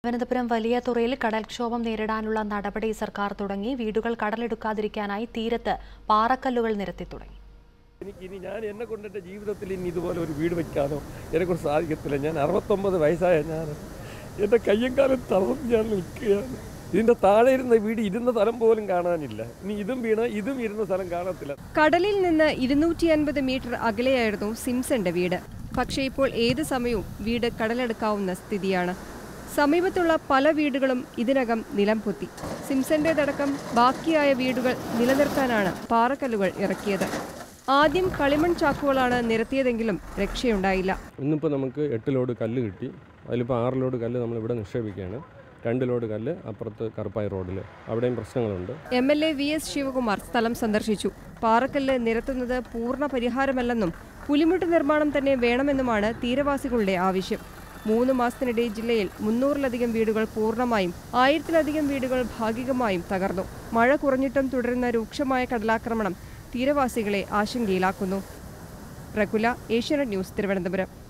തിരുവനന്തപുരം വലിയ തുറയിൽ കടൽക്ഷോഭം നേരിടാനുള്ള നടപടി സർക്കാർ തുടങ്ങി വീടുകൾ കടലെടുക്കാതിരിക്കാനായി തീരത്ത് പാറക്കല്ലുകൾ നിരത്തി തുടങ്ങി എനിക്ക് ഇനി ഞാൻ എന്നെ കൊണ്ട് എൻ്റെ ജീവിതത്തിൽ ഇനി ഇതുപോലെ ഒരു വീട് വയ്ക്കാനോ എന്നെക്കൊണ്ട് സാധിക്കത്തില്ല ഞാൻ അറുപത്തൊമ്പത് വയസ്സായ ഞാൻ എൻ്റെ കയ്യും കാലം തളർന്ന് ഞാൻ നിൽക്കുകയാണ് ഇതിൻ്റെ താഴെ ഇരുന്ന വീട് ഇരുന്ന സ്ഥലം പോലും കാണാനില്ല ഇനി ഇതും വീണ ഇതും ഇരുന്ന സ്ഥലം കാണത്തില്ല കടലിൽ നിന്ന് ഇരുന്നൂറ്റി അൻപത് മീറ്റർ അകലെയായിരുന്നു സിംസന്റെ വീട് പക്ഷേ ഇപ്പോൾ ഏത് സമയവും വീട് കടലെടുക്കാവുന്ന സ്ഥിതിയാണ് സമീപത്തുള്ള പല വീടുകളും ഇതിനകം നിലം പൊത്തി സിംസന്റേതടക്കം ബാക്കിയായ വീടുകൾ നിലനിർത്താനാണ് പാറക്കല്ലുകൾ ഇറക്കിയത് ആദ്യം കളിമൺ ചാക്കുകളാണ് നിരത്തിയതെങ്കിലും രക്ഷയുണ്ടായില്ല ഇന്നിപ്പോൾ നമുക്ക് എട്ട് ലോഡ് കല്ല് കിട്ടി അതിലിപ്പോൾ ആറ് ലോഡ് കല്ല് നമ്മൾ ഇവിടെ നിക്ഷേപിക്കുകയാണ് രണ്ട് ലോഡ് കല്ല് അപ്പുറത്ത് കറുപ്പായി റോഡിൽ അവിടെയും പ്രശ്നങ്ങളുണ്ട് M L A V S Sivakumar സ്ഥലം സന്ദർശിച്ചു പാറക്കല്ല് നിരത്തുന്നത് പൂർണ്ണ പരിഹാരമല്ലെന്നും പുലിമുട്ട് നിർമ്മാണം തന്നെ വേണമെന്നുമാണ് തീരവാസികളുടെ ആവശ്യം മൂന്ന് മാസത്തിനിടെ ജില്ലയിൽ മുന്നൂറിലധികം വീടുകൾ പൂർണ്ണമായും ആയിരത്തിലധികം വീടുകൾ ഭാഗികമായും തകർന്നു മഴ കുറഞ്ഞിട്ടും തുടരുന്ന രൂക്ഷമായ കടലാക്രമണം തീരവാസികളെ ആശങ്കയിലാക്കുന്നു പ്രകുല ഏഷ്യാനെറ്റ് ന്യൂസ് തിരുവനന്തപുരം